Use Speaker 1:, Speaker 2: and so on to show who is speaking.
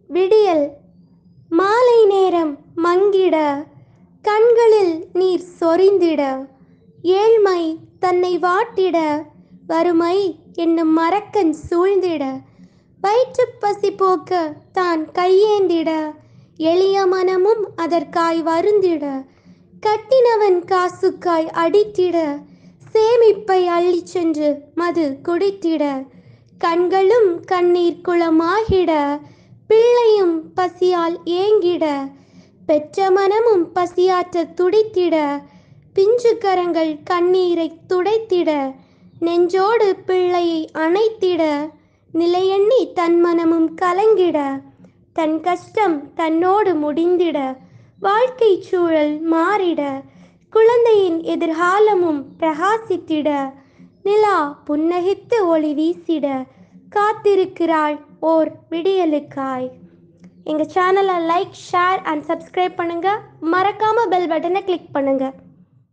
Speaker 1: விடியல் மாலை நேரம் மங்கிட கண்களில் நீர் சொரிந்திட ஏழ்மை தன்னை வாட்டிட வறுமை என்னும் மரக்கன் சூழ்ந்திட வயிற்றுப் பசி போக்க தான் கையேந்திட எளிய மனமும் அதற்காய் வருந்திட கட்டினவன் காசுக்காய் அடித்திட சேமிப்பை அள்ளிச் சென்று மது குடித்திட கண்களும் கண்ணீர் குளமாகிட பிள்ளையும் பசியால் ஏங்கிட பெற்ற மனமும் பசியாற்ற துடித்திட பிஞ்சு கரங்கள் கண்ணீரை துடைத்திட நெஞ்சோடு பிள்ளையை அணைத்திட நிலையெண்ணி தன் மனமும் கலங்கிட தன் கஷ்டம் தன்னோடு முடிந்திட வாழ்க்கை சூழல் மாறிட குழந்தையின் எதிர்காலமும் பிரகாசித்திட நிலா புன்னகித்து ஒளி வீசிட காத்திருக்கிறாள் ஓர் விடியலுக்காய் எங்கள் சேனலை லைக் ஷேர் அண்ட் சப்ஸ்கிரைப் பண்ணுங்கள் மறக்காமல் பெல் பட்டனை கிளிக் பண்ணுங்கள்